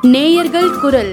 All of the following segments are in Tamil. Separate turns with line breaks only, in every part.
நேயர்கள் குரல்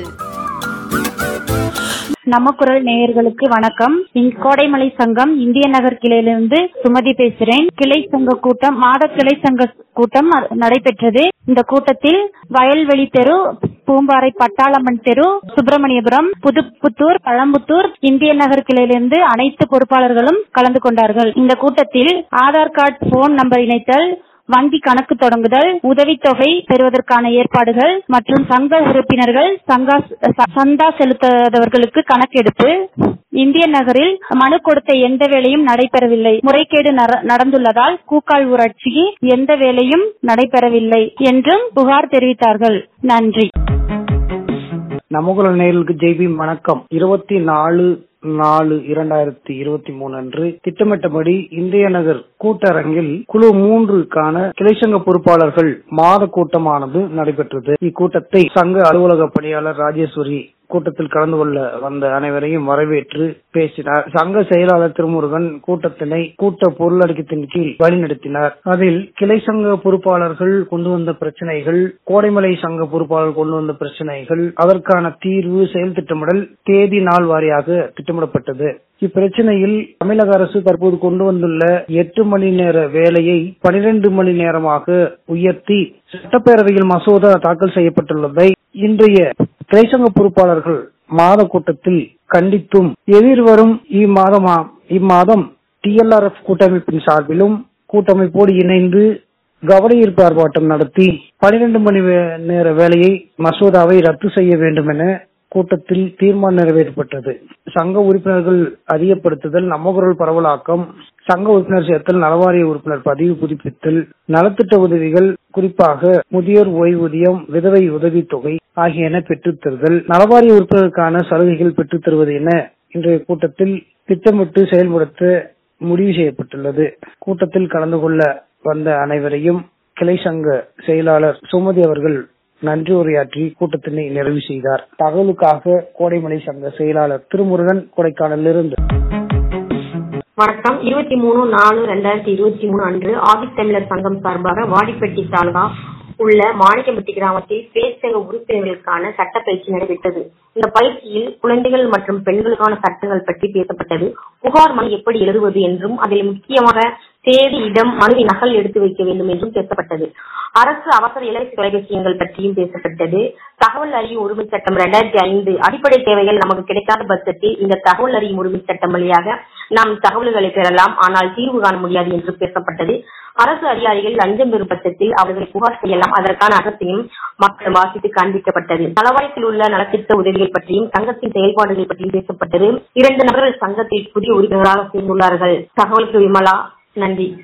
நம்ம குரல் நேயர்களுக்கு வணக்கம் இங் கோடைமலை சங்கம் இந்திய நகர் கிளையிலிருந்து சுமதி பேசுறேன் கிளை சங்க கூட்டம் மாத கிளை சங்க கூட்டம் அ- நடைபெற்றது இந்த கூட்டத்தில் வயல்வெளி தெரு பூம்பாறை பட்டாளம்மன் தெரு சுப்பிரமணியபுரம் புதுப்புத்தூர் பழம்புத்தூர் இந்திய நகர் கிளையிலிருந்து அனைத்து பொறுப்பாளர்களும் கலந்து கொண்டார்கள் இந்த கூட்டத்தில் ஆதார் கார்டு போன் நம்பர் இணைத்தல் வங்கி கணக்கு தொடங்குதல் உதவித்தொகை பெறுவதற்கான ஏற்பாடுகள் மற்றும் சங்க உறுப்பினர்கள் சங்கா ச- சந்தா செலுத்தாதவர்களுக்கு கணக்கெடுப்பு இந்திய நகரில் மனு கொடுத்த எந்த வேலையும் நடைபெறவில்லை முறைகேடு நர- நடந்துள்ளதால் கூக்கால் ஊராட்சிக்கு எந்த வேலையும் நடைபெறவில்லை என்றும் புகார் தெரிவித்தார்கள் நன்றி
நமகுல நேயர்களுக்கு ஜெய்பி வணக்கம் இருபத்தி நாலு நாலு இரண்டாயிரத்தி இருபத்தி மூணு அன்று திட்டமிட்டபடி இந்திய நகர் கூட்டரங்கில் குழு மூன்றுக்கான கிளைச்சங்க பொறுப்பாளர்கள் மாத கூட்டமானது நடைபெற்றது இக்கூட்டத்தை சங்க அலுவலக பணியாளர் ராஜேஸ்வரி கூட்டத்தில் கலந்து கொள்ள வந்த அனைவரையும் வரவேற்று பேசினார் சங்க செயலாளர் திருமுருகன் கூட்டத்தினை கூட்ட பொருளடக்கத்தின் கீழ் வழிநடத்தினார் அதில் கிளை சங்க பொறுப்பாளர்கள் கொண்டு வந்த பிரச்சனைகள் கோடைமலை சங்க பொறுப்பாளர் கொண்டு வந்த பிரச்சனைகள் அதற்கான தீர்வு செயல் திட்டமிடல் தேதி நாள் வாரியாக திட்டமிடப்பட்டது இப்பிரச்சனையில் தமிழக அரசு தற்போது கொண்டு வந்துள்ள எட்டு மணி நேர வேலையை பனிரெண்டு மணி நேரமாக உயர்த்தி சட்டப்பேரவையில் மசோதா தாக்கல் செய்யப்பட்டுள்ளதை இன்றைய கிளைச்சங்க பொறுப்பாளர்கள் மாத கூட்டத்தில் கண்டித்தும் எதிர்வரும் இம்மாதமா இம்மாதம் டிஎல்ஆர்எஃப் கூட்டமைப்பின் சார்பிலும் கூட்டமைப்போடு இணைந்து கவனஈர்ப்பு ஆர்ப்பாட்டம் நடத்தி பனிரெண்டு மணி வே- நேர வேலையை மசோதாவை ரத்து செய்ய வேண்டும் என கூட்டத்தில் தீர்மானம் நிறைவேற்றப்பட்டது சங்க உறுப்பினர்கள் அதிகப்படுத்துதல் நம்மகுரல் பரவலாக்கம் சங்க உறுப்பினர் சேர்த்தல் நலவாரிய உறுப்பினர் பதிவு புதுப்பித்தல் நலத்திட்ட உதவிகள் குறிப்பாக முதியோர் ஓய்வூதியம் விதவை உதவித்தொகை ஆகியன பெற்றுத் தருதல் நலவாரிய உறுப்பினருக்கான சலுகைகள் பெற்றுத் தருவது என இன்றைய கூட்டத்தில் திட்டமிட்டு செயல்படுத்த முடிவு செய்யப்பட்டுள்ளது கூட்டத்தில் கலந்து கொள்ள வந்த அனைவரையும் கிளை சங்க செயலாளர் சுமதி அவர்கள் நன்றி உரையாற்றி கூட்டத்தினை நிறைவு செய்தார் தகவலுக்காக கோடைமலை சங்க செயலாளர் திருமுருகன் கொடைக்கானலிருந்து
வணக்கம் இருபத்தி மூணு நாலு ரெண்டாயிரத்தி இருபத்தி மூணு அன்று ஆதித் தமிழர் சங்கம் சார்பாக வாடிப்பட்டி தாலுகா உள்ள மாணிக்கம்பட்டி கிராமத்தில் பேச்சங்க உறுப்பினர்களுக்கான சட்ட பயிற்சி நடைபெற்றது இந்த பயிற்சியில் குழந்தைகள் மற்றும் பெண்களுக்கான சட்டங்கள் பற்றி பேசப்பட்டது புகார் மனு எப்படி எழுதுவது என்றும் அதில் முக்கியமாக தேதி இடம் மனுவின் நகல் எடுத்து வைக்க வேண்டும் என்றும் பேசப்பட்டது அரசு அவசர இலவச தொலைபேசி எண்கள் பற்றியும் பேசப்பட்டது தகவல் அறியும் உரிமை சட்டம் இரண்டாயிரத்தி ஐந்து அடிப்படை தேவைகள் நமக்கு கிடைக்காத பட்சத்தில் இந்த தகவல் அறியும் உரிமை சட்டம் வழியாக நாம் தகவல்களை பெறலாம் ஆனால் தீர்வு காண முடியாது என்று பேசப்பட்டது அரசு அதிகாரிகள் லஞ்சம் பெறும் பட்சத்தில் அவர்களை புகார் செய்யலாம் அதற்கான அரசையும் மக்கள் வாசித்து காண்பிக்கப்பட்டது நலவாரியத்தில் உள்ள நலத்திட்ட உதவிகள் பற்றியும் சங்கத்தின் செயல்பாடுகள் பற்றியும் பேசப்பட்டது இரண்டு நபர்கள் சங்கத்தில் புதிய உறுப்பினர்களாக சேர்ந்துள்ளார்கள் தகவலுக்கு விமலா நன்றி